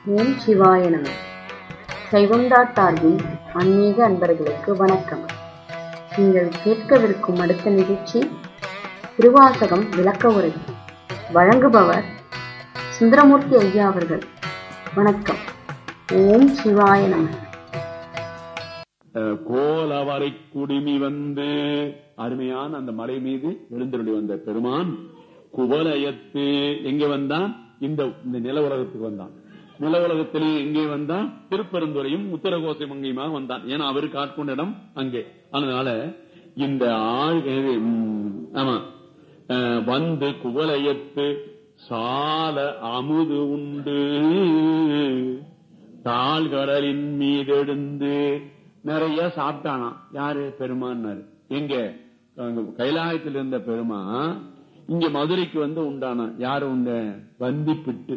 ஓம் சிவாய நம சைவம்டா சார்பில் ஆன்மீக அன்பர்களுக்கு வணக்கம் நீங்கள் கேட்கவிருக்கும் அடுத்த நிகழ்ச்சி திருவாசகம் விளக்க உரை வழங்குபவர் சுந்தரமூர்த்தி ஐயா அவர்கள் வணக்கம் ஓம் சிவாய நம அஹ், கோலவரை குடுமி வந்து அருமையான அந்த மலை மீது எழுந்தருளி வந்த பெருமான் குவலயத்து எங்க வந்தான் இந்த இந்த நில உலகத்துக்கு வந்தான் நில உலகத்திலே எங்கே வந்தான் திருப்பெருந்துறையும் உத்தரகோசை மங்கையுமாக வந்தான் ஏன்னா அவருக்கு ஆட்கொண்ட இடம் அங்கே அதனால இந்த ஆள் உம், ஆமா அஹ், வந்து குவலயத்து சால அமுது உண்டு தாழ்கடலின் மீதெழுந்து நிறைய சாப்பிட்டானாம் யாரு பெருமான்னாரு எங்க அங்க கைலாயத்தில் இருந்த பெருமா இங்க மதுரைக்கு வந்து உண்டானா யாரு உண்ட வந்திப்பிட்டு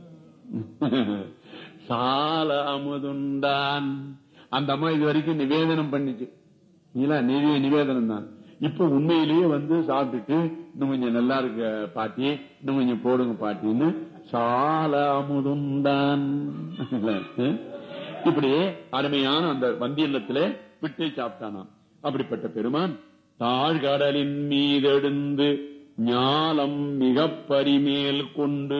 சால அமுதுண்டான் அந்த அம்மா இது வரைக்கும் நிவேதனம் பண்ணிச்சு இல்ல நிவே நிவேதனம் தான் இப்ப உண்மையிலேயே வந்து சாப்பிட்டுட்டு இன்னும் கொஞ்சம் நல்லா இருக்க பாட்டி இன்னும் கொஞ்சம் போடுங்க பாட்டின்னு சால அமுதுண்டான் இல்ல, ஹம்? இப்படி அருமையான அந்த வந்தியல்லத்திலே விட்டு சாப்பிட்டானாம் அப்படிப்பட்ட பெருமான் தாழ்கடலின் மீதெழுந்து ஞாலம் மிக பரிமேல் கொண்டு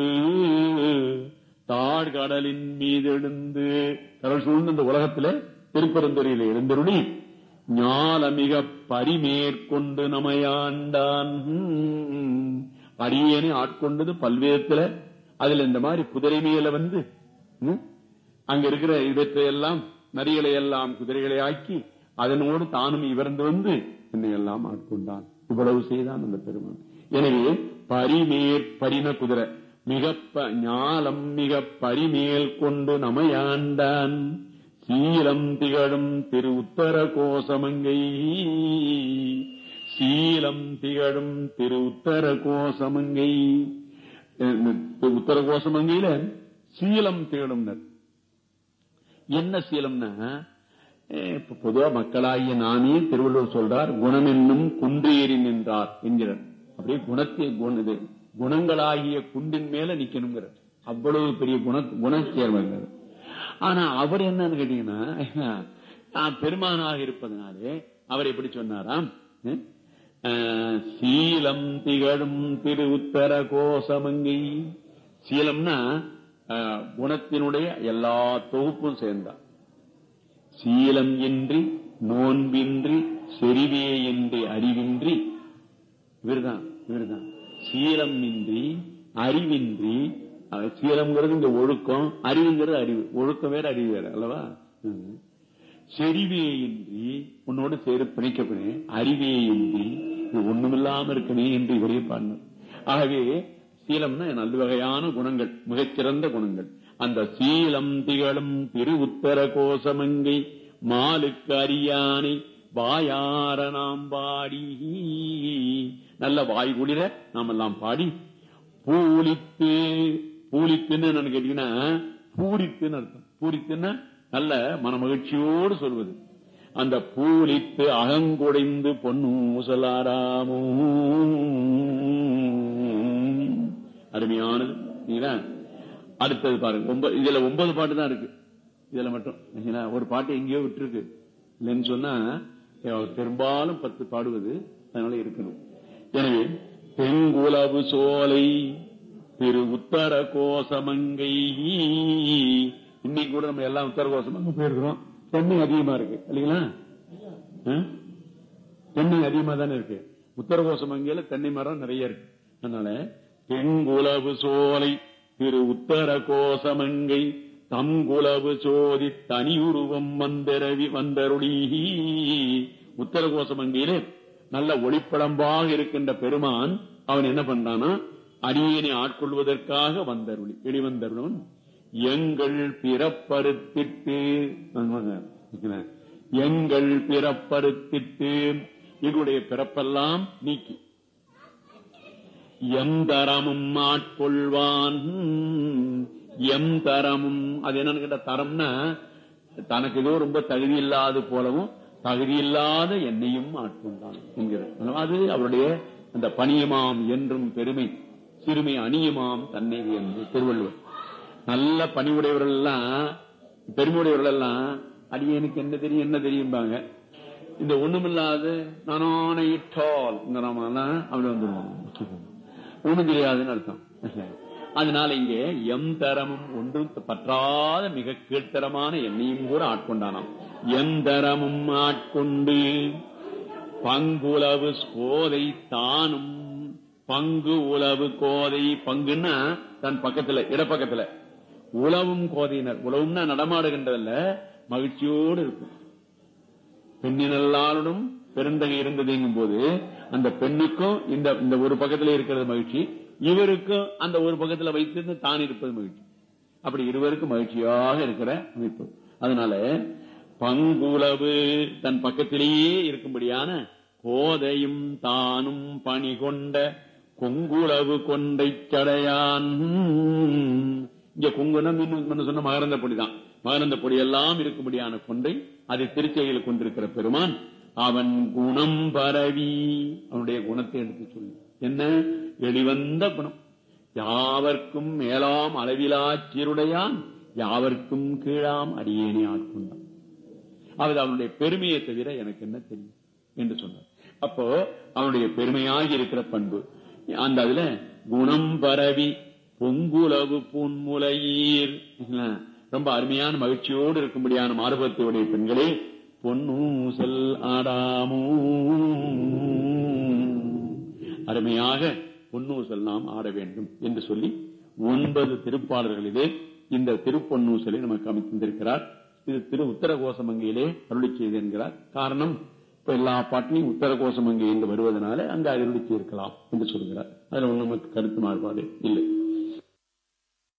தாழ்கடலின் மீதெழுந்து கடல் சூழ்ந்த இந்த உலகத்திலே திருப்பரந்துரையில எழுந்தருளி ஞால மிக பரிமேற்கொண்டு நமையாண்டான் ஹம். அரியணை ஆட்கொண்டது பல்வேத்துல அதுல இந்த மாதிரி குதிரை மேல வந்து ஹம், அங்க இருக்கிற இவற்றையெல்லாம் நரிகளை எல்லாம் குதிரைகளை ஆக்கி அதனோடு தானும் இவர்ந்து வந்து என்னை எல்லாம் ஆட்கொண்டான் இவ்வளவு செய்தான் அந்த பெருமான் எனவே பரிமேற் பரின குதிரை மிக ப- ஞாலம் மிக பரிமேல் கொண்டு நமையாண்டான் சீலம் திகழும் திரு உத்தர கோசமங்கை சீலம் திகழும் திரு உத்தர கோசமங்கை அஹ் உத்தர கோசமங்கையில சீலம் திகழும்னர் என்ன சீலம்னா அஹ் இப்ப பொதுவா மக்களாகிய நானே திருவள்ளுவர் சொல்றார் குணம் என்னும் குன்றேறி நின்றார் என்கிறார் அப்படியே குணத்தை குண- இது, குணங்களாகிய குன்றின் மேல நிக்கணுங்கிறார் அவ்வளவு பெரிய குண குணச்சேர்வங்கிறார் ஆனா அவர் என்னன்னு கேட்டீங்கன்னா நான் பெருமானாக இருப்பதனாலே அவர் எப்படி சொன்னாராம் அஹ், அஹ், சீலம் திகழும் திரு உத்தர கோசமங்கை சீலம்னா அஹ், குணத்தினுடைய எல்லா தொகுப்பும் சேர்ந்தார் சீலம் இன்றி நோன்பின்றி செறிவே என்று அறிவின்றி இவர்தான் இவர்தான் சீலம் இன்றி அறிவின்றி அஹ், சீலம்ங்கிறது இங்க ஒழுக்கம் அறிவுங்கிறது அறிவு ஒழுக்கம் வேற அறிவு வேற அல்லவா ம். செறிவே இன்றி உன்னோடு சேரு பிணைக்கப்படு அறிவே இன்றி இது ஒண்ணுமில்லாம இருக்கனே என்று இவரே பாடினார் ஆகவே சீலம்னா நல்ல வகையான குணங்கள் மிகச்சிறந்த குணங்கள் அந்த சீலம் திகழும் திரு உத்தர கோசமங்கை மாலுக்கு அரியானை வாயார நாம் பாடி நல்ல வாய் குளிர நாம் எல்லாம் பாடி பூலித்து பூலித்துன்னு என்னன்னு கேட்டீங்கன்னா பூரித்துன்னு அர்த்தம் பூரித்துன்னா நல்ல மனமகிழ்ச்சியோடு சொல்வது அந்த பூலித்து அகங்குடைந்து பொன்னூசலாராமோ அருமையானது நீதான் அடுத்தது பாருங்க ஒன்பது இதுல ஒன்பது பாட்டு தான் இருக்கு இதுல மட்டும் சரிங்களா? ஒரு பாட்டு எங்கேயோ விட்டுருக்கு இல்லைன்னு சொன்னா அவர் பெரும்பாலும் பத்து பாடுவது அதனால இருக்கணும் எனவே பெங்குலவு சோலை திரு உத்தர கோசமங்கை இன்னைக்கு கூட நம்ம எல்லாம் உத்தர கோசமங்க போயிருக்கிறோம் தென்னை அதிகமா இருக்கு இல்லைங்களா ஆ? தென்னை அதிகமா தானே இருக்கு உத்தர கோசமங்கையில தென்னை மரம் நிறைய இருக்கு அதனால பெங்குலவு சோலை திரு உத்தர கோசமங்கை தங்குலவு சோதி தனி உருவம் வந்தரவி வந்தருளி உத்தர கோசமங்கையிலே நல்ல ஒளிப்படம்பாக இருக்கின்ற பெருமான் அவன் என்ன பண்றானா அடியனை ஆட்கொள்வதற்காக வந்தருளி வெளிவந்தருளவன் எங்கள் பிறப்பறுத்திட்டு ஆமாங்க. எங்கள் பிறப்பறுத்திட்டு எங்களுடைய பிறப்பெல்லாம் நீக்கி எம் தரமும் ஆட்கொள்வான் எம் தரமும் அது என்னன்னு கேட்ட தரம்னா தனக்கு ஏதோ ரொம்ப தகுதி இல்லாத போலவும் தகுதி இல்லாத என்னையும் ஆட்கொண்டான் என்கிறார் அது அவருடைய அந்த பணியமாம் என்றும் பெருமை சிறுமை அணியுமாம் தன்னை என்று திருவள்ளுவர் நல்ல பணிவுடையவர்கள் எல்லாம் பெருமையுடையவர்கள் எல்லாம் அடியனுக்கு என்ன தெரியும் என்ன தெரியும்பாங்க இந்த ஒண்ணுமில்லாத நானான இட்டால் அப்படி வந்துடுவாங்க ஒண்ணும் தெரியாதுன்னு அர்த்தம் அதனால இங்கே எம் தரமும் ஒன்றும் பற்றாத மிக கீழ்த்தரமான என்னையும் கூட ஆட்கொண்டானாம் எம் தரமும் ஆட்கொண்டு பங்குளவு கோதை தானும் பங்கு உளவு கோதை பங்குன்னா தன் பக்கத்துல இடப்பக்கத்துல உழவும் கோதையினர் உழவும்னா நடமாடுகின்றதல்ல மகிழ்ச்சியோடு இருக்கும் பெண்ணினல்லாருடன் பெருந்தகை இருந்ததுங்கும் போது அந்த பெண்ணுக்கும் இந்த இந்த ஒரு பக்கத்துல இருக்கிறது மகிழ்ச்சி இவருக்கும் அந்த ஒரு பக்கத்துல வைத்திருந்து தான் இருப்பது மகிழ்ச்சி அப்படி இருவருக்கும் மகிழ்ச்சியாக இருக்கிற அமைப்பு அதனால பங்குளவு தன் பக்கத்திலேயே இருக்கும்படியான கோதையும் தானும் பணி கொண்ட கொங்குளவு கொண்டை சடையான் இங்க கொங்குனம் இன்னும் சொன்ன மகரந்த பொடிதான் மகரந்த பொடி எல்லாம் இருக்கும்படியான கொண்டை அதை திருச்செயலில் கொண்டிருக்கிற பெருமான் அவன் குணம் பரவி அவனுடைய குணத்தை எடுத்து சொல்லி என்ன எளிவந்த குணம் யாவர்க்கும் மேலாம் அளவிலா சீருடையான் யாவர்க்கும் கீழாம் அடியேனே ஆட்கொண்டான் அது அவனுடைய பெருமையை தவிர எனக்கு என்ன தெரியும் என்று சொன்னார் அப்போ அவனுடைய பெருமையாகி இருக்கிற பண்பு அந்த அதுல குணம் பரவி பொங்குலவு பூன்முலையீர் ரொம்ப அருமையான மகிழ்ச்சியோடு இருக்கும்படியான மார்பத்தையுடைய பெண்களே பொன்னூசல் ஆடாமோ அருமையாக பொன்னூசல் நாம் ஆட வேண்டும் என்று சொல்லி ஒன்பது திருப்பாளர்களிலே இந்த திருப்பொன்னூசலை நமக்கு அமைத்திருக்கிறார் இது திரு உத்தர கோசமங்கையிலே அருளி செய்து என்கிறார் காரணம் இப்ப எல்லா பாட்டிலையும் உத்தர கோசமங்கை என்று வருவதனால அங்கு அருளி செய்திருக்கலாம் என்று சொல்கிறார் அதுல ஒண்ணு நமக்கு கருத்து மாறுபாடு இல்லை